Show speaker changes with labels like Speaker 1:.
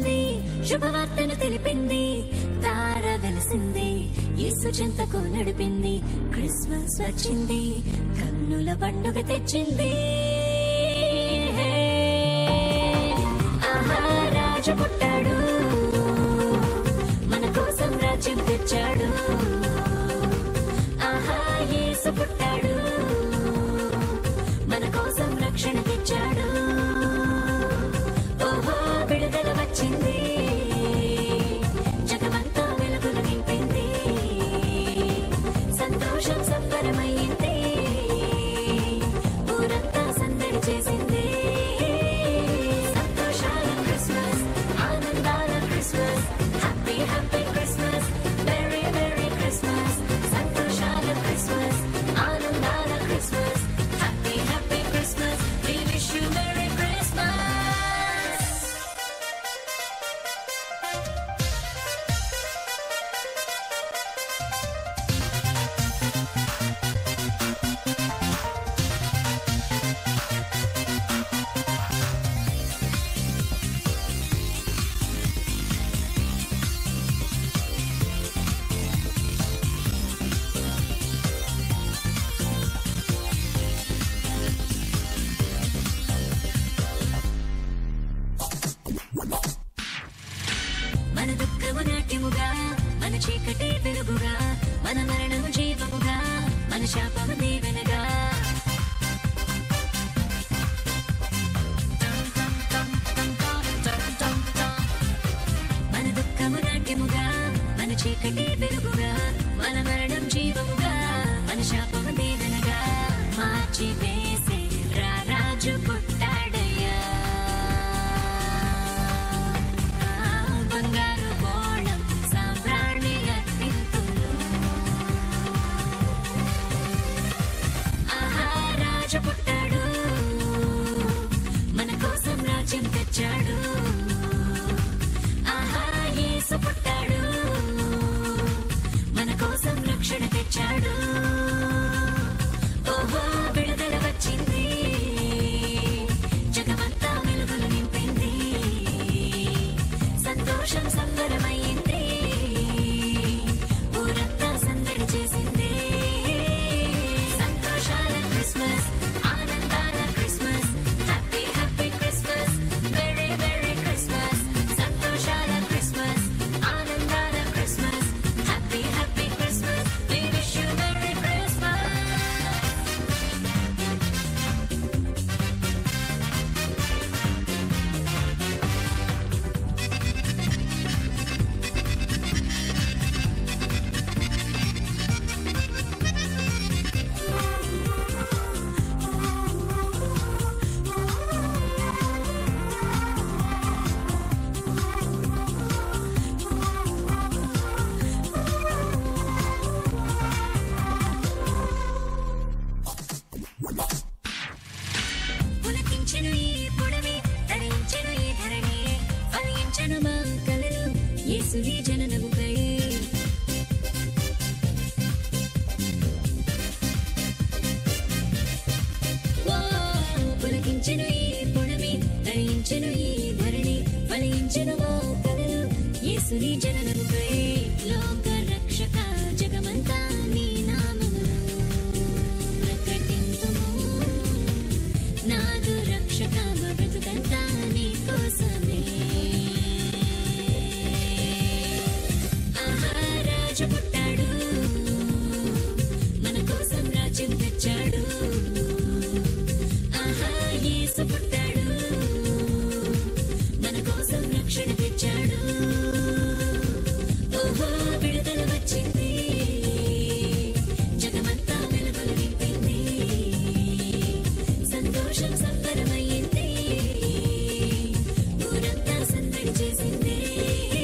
Speaker 1: వచ్చింది శుభవార్తను తెలిపింది తార వెలిసింది యేసు చింతకు నడిపింది క్రిస్మస్ వచ్చింది కన్నుల పండుగ తెచ్చింది ఆహా రాజు పుట్టాడు మన కోసం రాజ్యం తెచ్చాడు ఆహా యేసు పుట్టాడు మన కోసం రక్షణ తెచ్చాడు ఓహో విడుదల వచ్చింది జగమంతా వెలుగులు నింపింది సంతోషం సంబరమైంది ఊరంతా సందడి చేసింది సంతోషాల క్రిస్మస్ ఆనందాల Christmas happy happy Christmas very very Christmas సంతోషాల క్రిస్మస్ ఆనందాల Christmas happy happy Christmas we wish you merry Christmas మన దుఃఖము నాట్యముగా మన చీకటి వెలుగుగా మన మరణము జీవముగా మన శాపము దీవెనగా మన దుఃఖము నాట్యముగా మన చీకటి వెలుగుగా మన మరణం జీవముగా మన శాపము దీవెనగా మార్చి వేసే రా రాజు పుట్టాడయ్యా బంగారు బోళం సాంబ్రాణి అర్పింతులు ఆహా రాజు పుట్టాడు మన కోసం రాజ్యం తెచ్చాడు ఆహా యేసు పుట్టాడు మన కోసం రక్షణ తెచ్చాడు ఓహో విడుదల వచ్చింది జగమంతా వెలుగులు నింపింది సంతోషం సంబరమైంది ఊరంతా సందడి చేసింది సంతోషాల క్రిస్మస్ ఆనందాల Christmas happy happy Christmas very very Christmas సంతోషాల క్రిస్మస్ ఆనందాల Christmas happy happy Christmas we wish you merry Christmas పులకించెను ఈ పొడవి ధరించెను ఈ ధరణి ఫలించెను మా కలలు యేసుని జననముకై ఓ, పులకించెను ఈ పొడవి ధరించెను ఈ ధరణి ఫలించెను మా కలలు యేసుని జననముకై లోక రక్షక జగమంతా నీ నామమును ప్రకటింతుము నాదు రక్షక బ్రతుకంతా నీ కోసమే ఆహా రాజు పుట్టాడు మన కోసం రాజ్యం తెచ్చాడు ఆహా యేసు పుట్టాడు మన కోసం రక్షణ తెచ్చాడు ఓహో విడుదల వచ్చింది జగమంతా వెలుగులు నింపింది సంతోషం సంబరమైంది ఊరంతా సందడి చేసింది